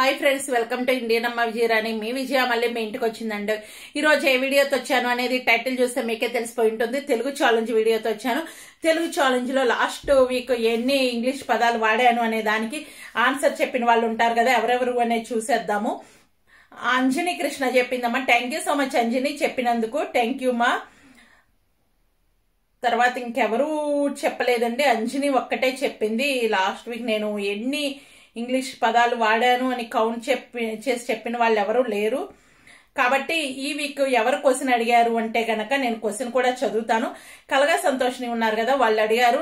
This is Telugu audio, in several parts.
hi friends welcome to Indian అమ్మ విజయరాణి మీ విజయ మళ్ళీ మీ ఇంటికి వచ్చిందండి ఈ రోజు ఏ వీడియోతో వచ్చాను అనేది టైటిల్ చూస్తే మీకే తెలిసిపోయి ఉంటుంది తెలుగు ఛాలెంజ్ వీడియోతో వచ్చాను తెలుగు ఛాలెంజ్ లో లాస్ట్ వీక్ ఎన్ని ఇంగ్లీష్ పదాలు వాడాను అనే దానికి ఆన్సర్ చెప్పిన వాళ్ళు ఉంటారు కదా ఎవరెవరు అనేది చూసేద్దాము అంజని కృష్ణ చెప్పిందమ్మా thank you so much Anjani చెప్పినందుకు థ్యాంక్ యూ మా తర్వాత ఇంకెవరూ చెప్పలేదండి అంజని ఒక్కటే చెప్పింది లాస్ట్ వీక్ నేను ఎన్ని ఇంగ్లీష్ పదాలు వాడాను అని కౌంట్ చెప్పి చేసి చెప్పిన వాళ్ళు ఎవరూ లేరు కాబట్టి ఈ వీక్ ఎవరు క్వశ్చన్ అడిగారు అంటే గనక నేను క్వశ్చన్ కూడా చదువుతాను కలగా సంతోషిని ఉన్నారు కదా వాళ్ళు అడిగారు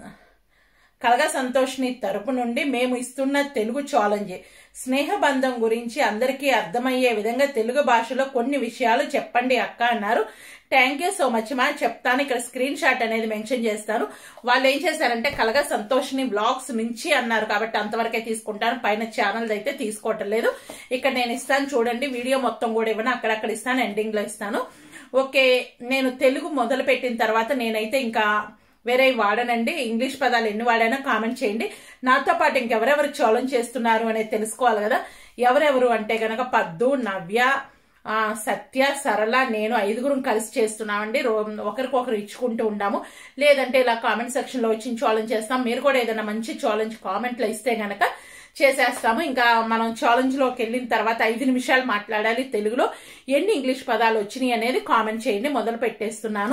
కలగా సంతోష్ని తరపు నుండి మేము ఇస్తున్న తెలుగు ఛాలెంజ్ స్నేహబంధం గురించి అందరికీ అర్థమయ్యే విధంగా తెలుగు భాషలో కొన్ని విషయాలు చెప్పండి అక్క అన్నారు థ్యాంక్ యూ సో మచ్ మా చెప్తాను ఇక్కడ స్క్రీన్ షాట్ అనేది మెన్షన్ చేస్తాను వాళ్ళు ఏం చేశారంటే కలగా సంతోష్ని బ్లాగ్స్ నుంచి అన్నారు కాబట్టి అంతవరకే తీసుకుంటాను పైన ఛానల్ అయితే తీసుకోవటం లేదు ఇక్కడ నేను ఇస్తాను చూడండి వీడియో మొత్తం కూడా ఇవ్వను అక్కడక్కడ ఇస్తాను ఎండింగ్ లో ఇస్తాను ఓకే నేను తెలుగు మొదలు పెట్టిన తర్వాత నేనైతే ఇంకా వేరే వాడనండి ఇంగ్లీష్ పదాలు ఎన్ని వాడానో కామెంట్ చేయండి నాతో పాటు ఇంకెవరెవరు ఛాలెంజ్ చేస్తున్నారు అనేది తెలుసుకోవాలి కదా ఎవరెవరు అంటే గనక పద్దు నవ్య సత్య సరళ నేను ఐదుగురం కలిసి చేస్తున్నామండి ఒకరికొకరు ఇచ్చుకుంటూ ఉండాము లేదంటే ఇలా కామెంట్ సెక్షన్ లో వచ్చి ఛాలెంజ్ చేస్తాం మీరు కూడా ఏదైనా మంచి ఛాలెంజ్ కామెంట్లో ఇస్తే గనక చేసేస్తాము ఇంకా మనం ఛాలెంజ్ లోకి వెళ్ళిన తర్వాత ఐదు నిమిషాలు మాట్లాడాలి తెలుగులో ఎన్ని ఇంగ్లీష్ పదాలు వచ్చినాయి అనేది కామెంట్ చేయండి మొదలు పెట్టేస్తున్నాను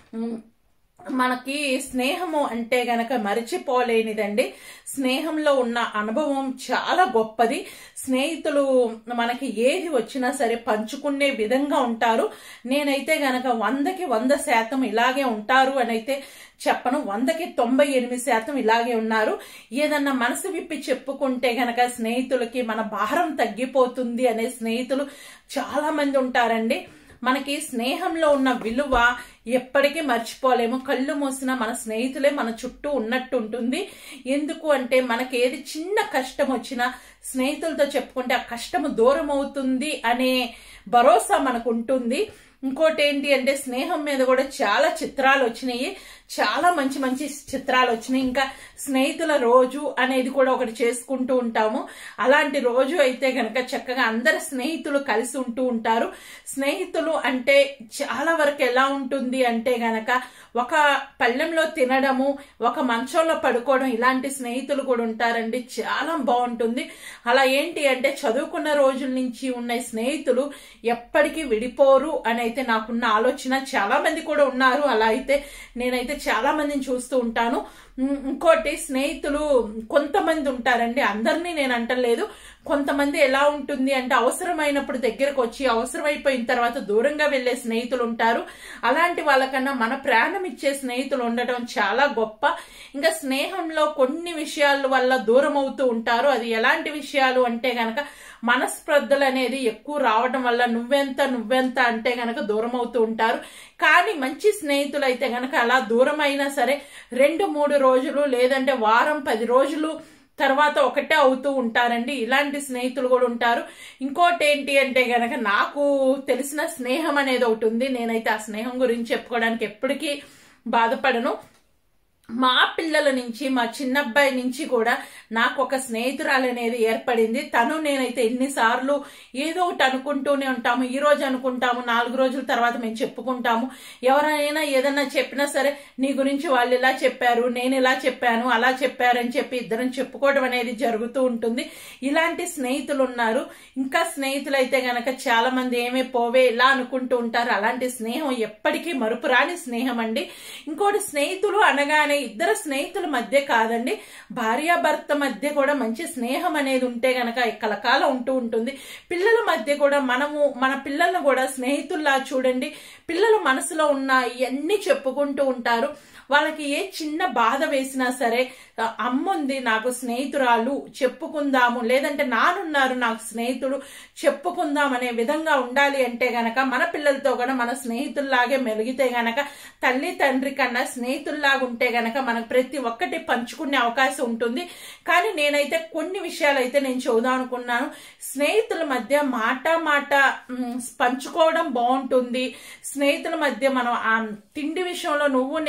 మనకి స్నేహము అంటే గనక మరిచిపోలేనిదండి స్నేహంలో ఉన్న అనుభవం చాలా గొప్పది స్నేహితులు మనకి ఏది వచ్చినా సరే పంచుకునే విధంగా ఉంటారు నేనైతే గనక వందకి వంద శాతం ఇలాగే ఉంటారు అని అయితే చెప్పను వందకి తొంభై ఎనిమిది శాతం ఇలాగే ఉన్నారు ఏదన్నా మనసు విప్పి చెప్పుకుంటే గనక స్నేహితులకి మన భారం తగ్గిపోతుంది అనే స్నేహితులు చాలా మంది ఉంటారండి మనకి స్నేహంలో ఉన్న విలువ ఎప్పటికీ మర్చిపోలేము కళ్ళు మూసిన మన స్నేహితులే మన చుట్టూ ఉన్నట్టు ఉంటుంది ఎందుకు అంటే మనకి ఏది చిన్న కష్టం వచ్చినా స్నేహితులతో చెప్పుకుంటే ఆ కష్టము దూరం అవుతుంది అనే భరోసా మనకు ఉంటుంది ఇంకోటి ఏంటి అంటే స్నేహం మీద కూడా చాలా చిత్రాలు వచ్చినాయి చాలా మంచి మంచి చిత్రాలు వచ్చినాయి ఇంకా స్నేహితుల రోజు అనేది కూడా ఒకటి చేసుకుంటూ ఉంటాము అలాంటి రోజు అయితే గనక చక్కగా అందరు స్నేహితులు కలిసి ఉంటూ ఉంటారు స్నేహితులు అంటే చాలా వరకు ఎలా ఉంటుంది అంటే గనక ఒక పళ్ళెంలో తినడము ఒక మంచంలో పడుకోవడం ఇలాంటి స్నేహితులు కూడా ఉంటారండి చాలా బాగుంటుంది అలా ఏంటి అంటే చదువుకున్న రోజుల నుంచి ఉన్న స్నేహితులు ఎప్పటికీ విడిపోరు అని అయితే నాకున్న ఆలోచన చాలా మంది కూడా ఉన్నారు అలా అయితే నేనైతే చాలా మందిని చూస్తూ ఉంటాను ఇంకోటి స్నేహితులు కొంతమంది ఉంటారండి అందరినీ నేను అంటలేదు కొంతమంది ఎలా ఉంటుంది అంటే అవసరమైనప్పుడు దగ్గరకు వచ్చి అవసరమైపోయిన తర్వాత దూరంగా వెళ్లే స్నేహితులు ఉంటారు అలాంటి వాళ్ళకన్నా మన ప్రాణం ఇచ్చే స్నేహితులు ఉండటం చాలా గొప్ప ఇంకా స్నేహంలో కొన్ని విషయాల వల్ల దూరం అవుతూ ఉంటారు అది ఎలాంటి విషయాలు అంటే గనక మనస్పర్ధలు అనేది ఎక్కువ రావడం వల్ల నువ్వెంత నువ్వెంత అంటే గనక దూరం అవుతూ ఉంటారు కానీ మంచి స్నేహితులు అయితే గనక అలా దూరం అయినా సరే రెండు మూడు రోజులు లేదంటే వారం పది రోజులు తర్వాత ఒకటే అవుతూ ఉంటారండి ఇలాంటి స్నేహితులు కూడా ఉంటారు ఇంకోటి ఏంటి అంటే గనక నాకు తెలిసిన స్నేహం అనేది ఒకటి ఉంది నేనైతే ఆ స్నేహం గురించి చెప్పుకోవడానికి ఎప్పటికీ బాధపడను మా పిల్లల నుంచి మా చిన్నబ్బాయి నుంచి కూడా నాకు ఒక స్నేహితురాలు అనేది ఏర్పడింది తను నేనైతే ఎన్నిసార్లు ఏదో ఒకటి అనుకుంటూనే ఉంటాము ఈ రోజు అనుకుంటాము నాలుగు రోజుల తర్వాత మేము చెప్పుకుంటాము ఎవరైనా ఏదన్నా చెప్పినా సరే నీ గురించి వాళ్ళు ఇలా చెప్పారు నేను ఇలా చెప్పాను అలా చెప్పారని చెప్పి ఇద్దరం చెప్పుకోవడం అనేది జరుగుతూ ఉంటుంది ఇలాంటి స్నేహితులు ఉన్నారు ఇంకా స్నేహితులు అయితే గనక చాలా మంది ఏమే పోవే ఇలా అనుకుంటూ ఉంటారు అలాంటి స్నేహం ఎప్పటికీ మరుపురాని స్నేహం అండి ఇంకోటి స్నేహితులు అనగానే ఇద్దరు స్నేహితుల మధ్య కాదండి భార్యాభర్త మధ్య కూడా మంచి స్నేహం అనేది ఉంటే గనక కలకాలం ఉంటూ ఉంటుంది పిల్లల మధ్య కూడా మనము మన పిల్లలను కూడా స్నేహితుల్లా చూడండి పిల్లల మనసులో ఉన్న ఇవన్నీ చెప్పుకుంటూ ఉంటారు వాళ్ళకి ఏ చిన్న బాధ వేసినా సరే అమ్ముంది నాకు స్నేహితురాలు చెప్పుకుందాము లేదంటే నానున్నారు నాకు స్నేహితుడు చెప్పుకుందాం అనే విధంగా ఉండాలి అంటే గనక మన పిల్లలతో కూడా మన స్నేహితుల్లాగే మెలిగితే గనక తల్లి తండ్రి కన్నా స్నేహితుల్లాగా ఉంటే గనక మనకు ప్రతి ఒక్కటి పంచుకునే అవకాశం ఉంటుంది కానీ నేనైతే కొన్ని విషయాలు అయితే నేను చూద్దాం అనుకున్నాను స్నేహితుల మధ్య మాట మాట పంచుకోవడం బాగుంటుంది స్నేహితుల మధ్య మనం ఆ తిండి విషయంలో నువ్వు నేను ఇద్దరం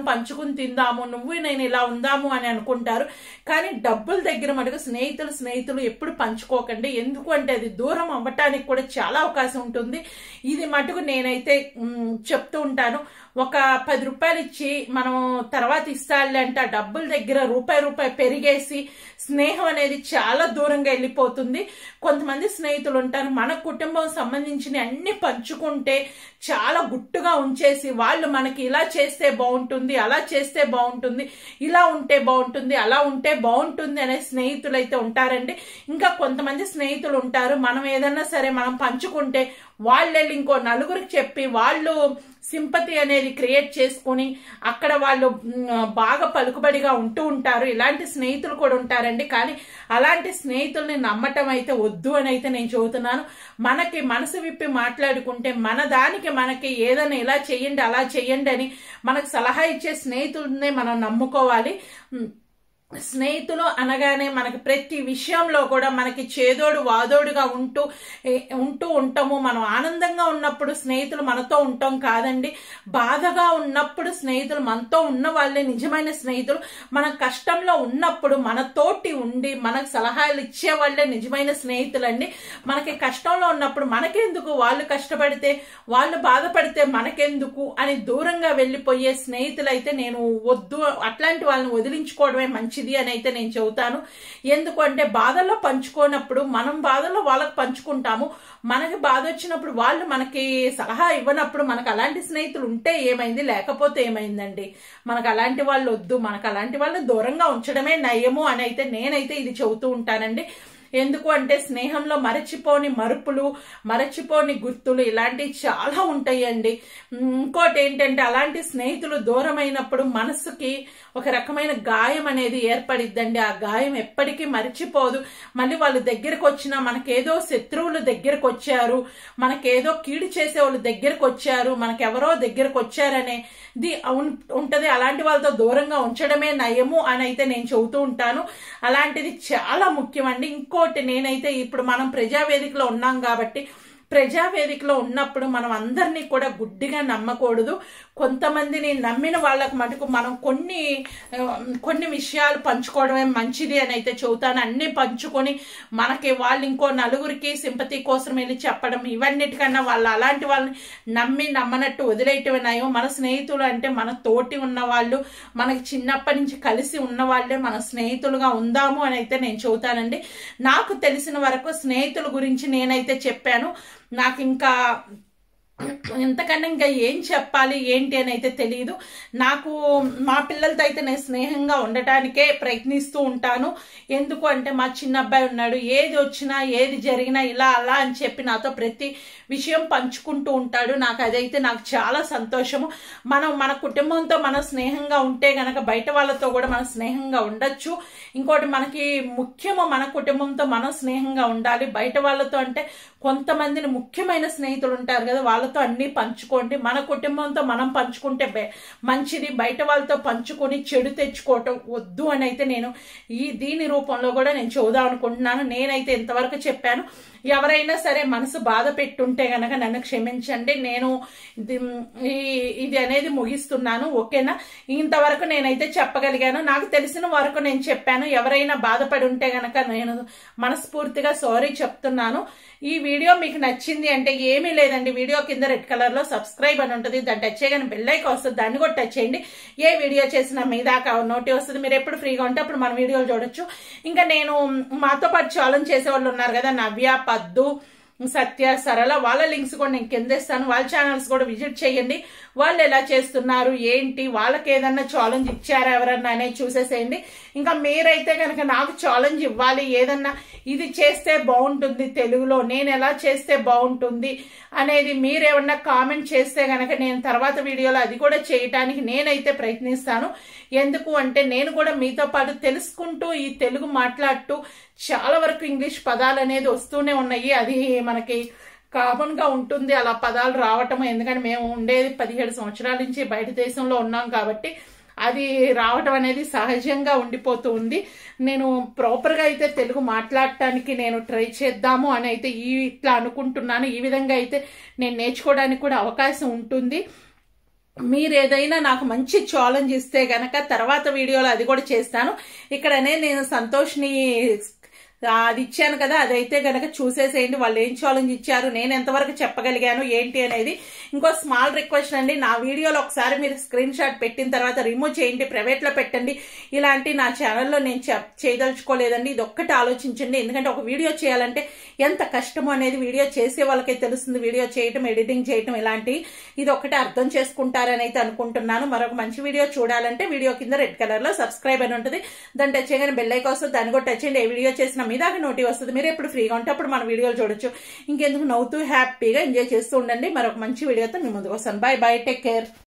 ఇద్దరం పంచుకుని తిందాము నువ్వు నేను ఇలా ఉందాము అని అనుకుంటారు కానీ డబ్బుల దగ్గర మటుకు స్నేహితులు స్నేహితులు ఎప్పుడు పంచుకోకండి ఎందుకు అంటే అది దూరం అవ్వటానికి కూడా చాలా అవకాశం ఉంటుంది ఇది మటుకు నేనైతే మ్, చెప్తూ ఉంటాను ఒక పది రూపాయలు ఇచ్చి మనం తర్వాత ఇస్తాలే అంటే ఆ డబ్బుల దగ్గర రూపాయి రూపాయి పెరిగేసి స్నేహం అనేది చాలా దూరంగా వెళ్ళిపోతుంది కొంతమంది స్నేహితులు ఉంటారు మన కుటుంబం సంబంధించిన అన్ని పంచుకుంటే చాలా గుట్టుగా ఉంచేసి వాళ్ళు మనకి ఇలా చేస్తే బాగుంటుంది అలా చేస్తే బాగుంటుంది ఇలా ఉంటే బాగుంటుంది అలా ఉంటే బాగుంటుంది అనే స్నేహితులు అయితే ఉంటారండి ఇంకా కొంతమంది స్నేహితులు ఉంటారు మనం ఏదన్నా సరే మనం పంచుకుంటే వాళ్ళు వెళ్ళి ఇంకో నలుగురికి చెప్పి వాళ్ళు సింపతి అనేది క్రియేట్ చేసుకుని అక్కడ వాళ్ళు మ్, బాగా పలుకుబడిగా ఉంటూ ఉంటారు ఇలాంటి స్నేహితులు కూడా ఉంటారండి కానీ అలాంటి స్నేహితుల్ని నమ్మటం అయితే వద్దు అని అయితే నేను చెబుతున్నాను మనకి మనసు విప్పి మాట్లాడుకుంటే మన దానికి మనకి ఏదైనా ఇలా చెయ్యండి అలా చెయ్యండి అని మనకు సలహా ఇచ్చే స్నేహితులనే మనం నమ్ముకోవాలి మ్, స్నేహితులు అనగానే మనకి ప్రతి విషయంలో కూడా మనకి చేదోడు వాదోడుగా ఉంటూ ఏ- ఉంటూ ఉంటాము మనం ఆనందంగా ఉన్నప్పుడు స్నేహితులు మనతో ఉంటాం కాదండి బాధగా ఉన్నప్పుడు స్నేహితులు మనతో ఉన్న వాళ్ళే నిజమైన స్నేహితులు మన కష్టంలో ఉన్నప్పుడు మనతోటి ఉండి మనకు సలహాలు ఇచ్చే వాళ్ళే నిజమైన స్నేహితులండి మనకి కష్టంలో ఉన్నప్పుడు మనకెందుకు వాళ్ళు కష్టపడితే వాళ్ళు బాధపడితే మనకెందుకు అని దూరంగా వెళ్ళిపోయే స్నేహితులైతే నేను వద్దు అట్లాంటి వాళ్ళని వదిలించుకోవడమే మంచిది అని అయితే నేను చెబుతాను ఎందుకంటే బాధల్లో పంచుకోనప్పుడు మనం బాధల్లో వాళ్ళకి పంచుకుంటాము మనకి బాధ వచ్చినప్పుడు వాళ్ళు మనకి సలహా ఇవ్వనప్పుడు మనకు అలాంటి స్నేహితులు ఉంటే ఏమైంది లేకపోతే ఏమైందండి మనకు అలాంటి వాళ్ళు వద్దు మనకు అలాంటి వాళ్ళని దూరంగా ఉంచడమే నయము అని అయితే నేనైతే ఇది చెబుతూ ఉంటానండి ఎందుకు అంటే స్నేహంలో మరచిపోని మరుపులు మరచిపోని గుర్తులు ఇలాంటివి చాలా ఉంటాయండి ఇంకోటి ఏంటంటే అలాంటి స్నేహితులు దూరమైనప్పుడు మనసుకి ఒక రకమైన గాయం అనేది ఏర్పడిద్దండి ఆ గాయం ఎప్పటికీ మరిచిపోదు మళ్ళీ వాళ్ళు దగ్గరకు వచ్చినా మనకేదో శత్రువులు దగ్గరకు వచ్చారు మనకేదో కీడు చేసే వాళ్ళు దగ్గరకు వచ్చారు మనకెవరో దగ్గరకు వచ్చారనేది ఉన్- ఉంటది అలాంటి వాళ్ళతో దూరంగా ఉంచడమే నయము అని అయితే నేను చెబుతూ ఉంటాను అలాంటిది చాలా ముఖ్యమండి ఇంకోటి నేనైతే ఇప్పుడు మనం ప్రజావేదికలో ఉన్నాం కాబట్టి ప్రజావేదికలో ఉన్నప్పుడు మనం అందరినీ కూడా గుడ్డిగా నమ్మకూడదు కొంతమందిని నమ్మిన వాళ్ళకు మటుకు మనం కొన్ని ఆ, కొన్ని విషయాలు పంచుకోవడమే మంచిది అని అయితే చెబుతాను అన్ని పంచుకొని మనకి వాళ్ళు ఇంకో నలుగురికి సింపతి కోసం వెళ్ళి చెప్పడం ఇవన్నిటికన్నా వాళ్ళు అలాంటి వాళ్ళని నమ్మి నమ్మనట్టు వదిలేయటమే నయం మన స్నేహితులు అంటే మన తోటి ఉన్న వాళ్ళు మనకి చిన్నప్పటి నుంచి కలిసి ఉన్న వాళ్ళే మన స్నేహితులుగా ఉందాము అని అయితే నేను చెబుతానండి నాకు తెలిసిన వరకు స్నేహితుల గురించి నేనైతే చెప్పాను నాకు ఇంకా ఎంతకన్నా ఇంకా ఏం చెప్పాలి ఏంటి అని అయితే తెలియదు నాకు మా పిల్లలతో అయితే నేను స్నేహంగా ఉండటానికే ప్రయత్నిస్తూ ఉంటాను ఎందుకు అంటే మా చిన్న అబ్బాయి ఉన్నాడు ఏది వచ్చినా ఏది జరిగినా ఇలా అలా అని చెప్పి నాతో ప్రతి విషయం పంచుకుంటూ ఉంటాడు నాకు అదైతే నాకు చాలా సంతోషము మనం మన కుటుంబంతో మనం స్నేహంగా ఉంటే గనక బయట వాళ్ళతో కూడా మనం స్నేహంగా ఉండొచ్చు ఇంకోటి మనకి ముఖ్యము మన కుటుంబంతో మనం స్నేహంగా ఉండాలి బయట వాళ్ళతో అంటే కొంతమందిని ముఖ్యమైన స్నేహితులు ఉంటారు కదా వాళ్ళతో అన్ని పంచుకోండి మన కుటుంబంతో మనం పంచుకుంటే బె- మంచిది బయట వాళ్ళతో పంచుకొని చెడు తెచ్చుకోవటం వద్దు అని అయితే నేను ఈ దీని రూపంలో కూడా నేను చూద్దాం అనుకుంటున్నాను నేనైతే ఇంతవరకు చెప్పాను ఎవరైనా సరే మనసు బాధ పెట్టుంటే గనక నన్ను క్షమించండి నేను ఇది ఈ- ఇది అనేది ముగిస్తున్నాను ఓకేనా ఇంతవరకు నేనైతే చెప్పగలిగాను నాకు తెలిసిన వరకు నేను చెప్పాను ఎవరైనా బాధపడి ఉంటే గనక నేను మనస్ఫూర్తిగా సారీ చెప్తున్నాను ఈ వీడియో మీకు నచ్చింది అంటే ఏమీ లేదండి వీడియో కింద రెడ్ కలర్ లో సబ్స్క్రైబ్ అని ఉంటుంది దాన్ని టచ్ చేయగానే బెల్ ఐకాన్ వస్తుంది దాన్ని కూడా టచ్ చేయండి ఏ వీడియో చేసినా మీ దాకా నోటి వస్తుంది మీరు ఎప్పుడు ఫ్రీగా ఉంటే అప్పుడు మన వీడియోలు చూడొచ్చు ఇంకా నేను మాతో పాటు ఛాలెంజ్ చేసే వాళ్ళు ఉన్నారు కదా నవ్య పద్దు సత్య సరళ వాళ్ళ లింక్స్ కూడా నేను కింద ఇస్తాను వాళ్ళ ఛానల్స్ కూడా విజిట్ చేయండి వాళ్ళు ఎలా చేస్తున్నారు ఏంటి వాళ్ళకి ఏదన్నా ఛాలెంజ్ ఇచ్చారా ఎవరన్నా అనేది చూసేసేయండి ఇంకా మీరైతే కనుక నాకు ఛాలెంజ్ ఇవ్వాలి ఏదన్నా ఇది చేస్తే బాగుంటుంది తెలుగులో నేను ఎలా చేస్తే బాగుంటుంది అనేది మీరేమన్నా కామెంట్ చేస్తే గనక నేను తర్వాత వీడియోలో అది కూడా చేయటానికి నేనైతే ప్రయత్నిస్తాను ఎందుకు అంటే నేను కూడా మీతో పాటు తెలుసుకుంటూ ఈ తెలుగు మాట్లాడుతూ చాలా వరకు ఇంగ్లీష్ పదాలు అనేది వస్తూనే ఉన్నాయి అది మనకి కామన్ గా ఉంటుంది అలా పదాలు రావటం ఎందుకంటే మేము ఉండేది పదిహేడు సంవత్సరాల నుంచి బయట దేశంలో ఉన్నాం కాబట్టి అది రావటం అనేది సహజంగా ఉండిపోతూ ఉంది నేను ప్రాపర్గా అయితే తెలుగు మాట్లాడటానికి నేను ట్రై చేద్దాము అని అయితే ఈ ఇట్లా అనుకుంటున్నాను ఈ విధంగా అయితే నేను నేర్చుకోవడానికి కూడా అవకాశం ఉంటుంది మీరు ఏదైనా నాకు మంచి ఛాలెంజ్ ఇస్తే గనక తర్వాత వీడియోలో అది కూడా చేస్తాను ఇక్కడనే నేను సంతోష్ని ఆ, అది ఇచ్చాను కదా అదైతే గనక చూసేసేయండి వాళ్ళు ఏం ఛాలెంజ్ ఇచ్చారు నేను ఎంతవరకు చెప్పగలిగాను ఏంటి అనేది ఇంకో స్మాల్ రిక్వెస్ట్ అండి నా వీడియోలో ఒకసారి మీరు స్క్రీన్ షాట్ పెట్టిన తర్వాత రిమూవ్ చేయండి ప్రైవేట్ లో పెట్టండి ఇలాంటి నా ఛానల్లో నేను చెప్- చేయదలుచుకోలేదండి ఇది ఒక్కటి ఆలోచించండి ఎందుకంటే ఒక వీడియో చేయాలంటే ఎంత కష్టమో అనేది వీడియో చేసే వాళ్ళకే తెలుస్తుంది వీడియో చేయటం ఎడిటింగ్ చేయటం ఇలాంటి ఇది ఒకటి అర్థం చేసుకుంటారని అయితే అనుకుంటున్నాను మరొక మంచి వీడియో చూడాలంటే వీడియో కింద రెడ్ కలర్ లో సబ్స్క్రైబ్ అని ఉంటుంది దాన్ని టచ్ చేయగానే బెల్ ఐకాన్ వస్తుంది దాన్ని కూడా టచ్ చేయండి ఏ వీడియో చేసినా మీ దాకా నోటి వస్తుంది మీరు ఎప్పుడు ఫ్రీగా ఉంటే అప్పుడు మన వీడియోలు చూడొచ్చు ఇంకెందుకు నవ్వుతూ హ్యాపీగా ఎంజాయ్ చేస్తూ ఉండండి మరొక మంచి వీడియోతో మీ ముందుకు వస్తాను బాయ్ బాయ్ టేక్ కేర్